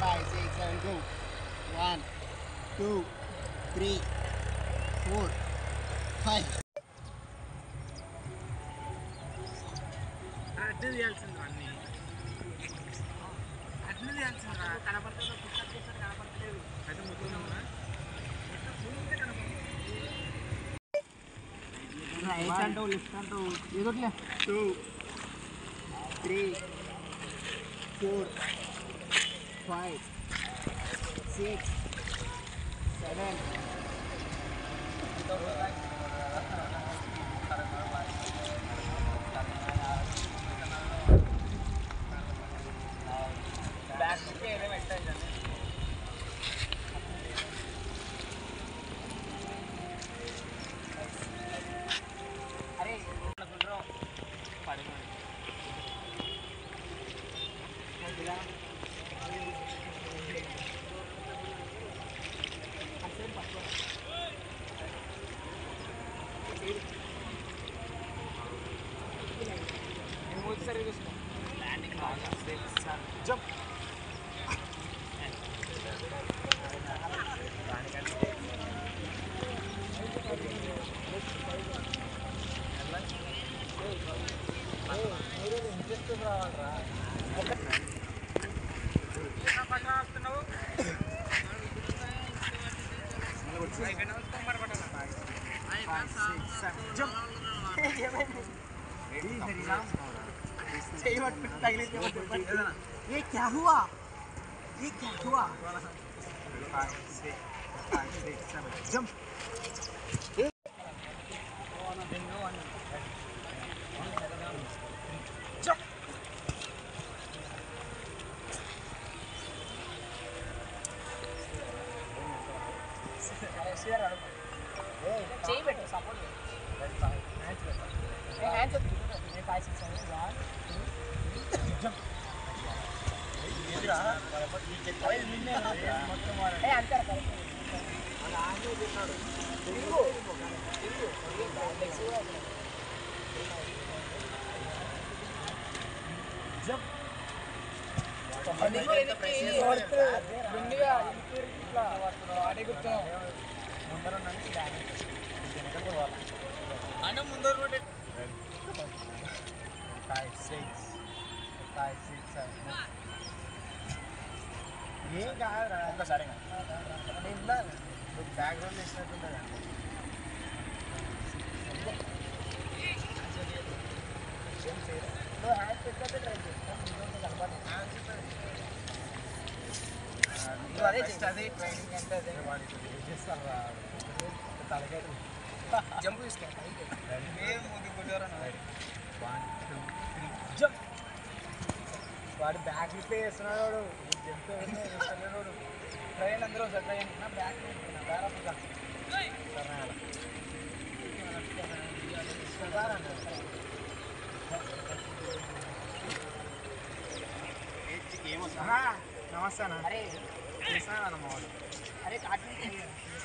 five, six, seven, go. One, two, three, four, five. అడ్డు తీయాల్సింది అన్ని అడ్డు తీయాల్సిందిరా కనపడుతుందో పుస్తకం చేస్తే కనపడలేదు అయితే ముట్టుకున్నామా రైట్ అంటూ లెఫ్ట్ అంటూ ఏదోట్లే two three four five six seven back ఏదో పెట్టండి అరే గుండ్రం పడిపోయింది ల్యాండింగ్ బాగా జంప్ ये क्या हुआ ये क्या हुआ జంప్ చేయి పెట్టు support hands five six seven one ఏ అంతే అంటే ముందర road five six five six ఏం కాదురా ఒక్కసారి బ్యాక్గ్రౌండ్ వేసినట్టుంటుంది నువ్వు హ్యాండ్స్ పెట్టే ట్రై అదే అదే ట్రైనింగ్ అంటే అదే వాడి చేస్తారా తలకాయ జంప్ తీసుకో ఏం ముందు కొట్టారా వన్ టూ త్రీ జంప్ వాడు బ్యాక్ రిపే చేస్తున్నాడు వాడు చెప్తే ట్రైన్ అందరూ ఒకసారి ట్రైన్ నా బ్యాక్ బేరపుగా నమస్తే అన్న అరే చేస్తాను అన్న మా వాడు అరే కార్టూన్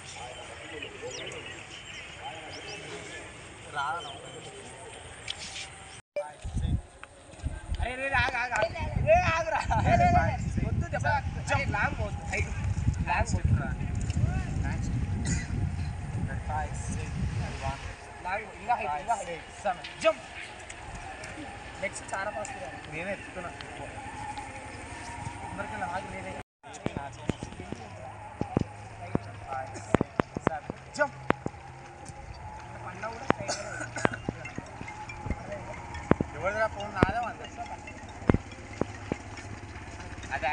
రాదన్న అరే రే ఆగ ఆగ రే ఆగురా వద్దు దెబ్బ అరే లాంగ్ పోదు హైట్ లాంగ్ పోదు ఫైవ్ సిక్స్ వన్ లాంగ్ ఇంకా హైట్ ఇంకా height six seven jump next చాలా ఫాస్ట్ నేనే ఎత్తుతున్నా అందరికీ లాగు నేనే ఫైవ్ సిక్స్ సెవెన్ జంప్ పన్నా కూడా ఎవరిదా ఫోన్ నాదే వంద అదే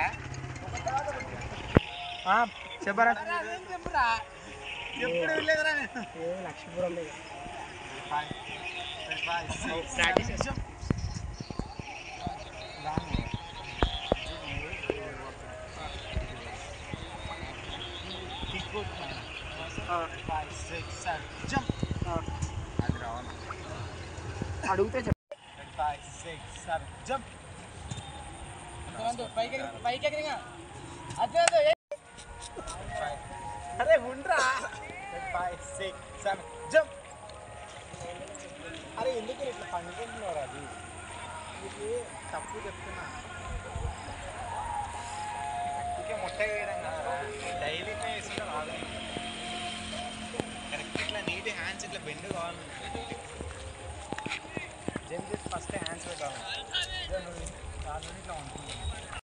చెప్పరా చెప్పురా ఎప్పుడు వెళ్ళలేదురా నేను ఏ లక్ష్మీపురం లేదు five five six Practice jump five six seven jump అది రావాలి అడిగితే చెప్పు ఫైవ్ సిక్స్ సెవెన్ జంప్ పైకి పైకి ఎగిరిగా అదే అదే అరే ఉండ్రా ఫైవ్ సిక్స్ సెవెన్ జంప్ అరే ఎందుకు ఇట్లా పండుకుంటున్నారు అది నీకు తప్పు చెప్తున్నా అందుకే హ్యాండ్స్ ఇట్లా బెండ్ కావాలి జంప్ ఫస్ట్ హ్యాండ్స్ పెట్టాలి ఇట్లా ఉంటుంది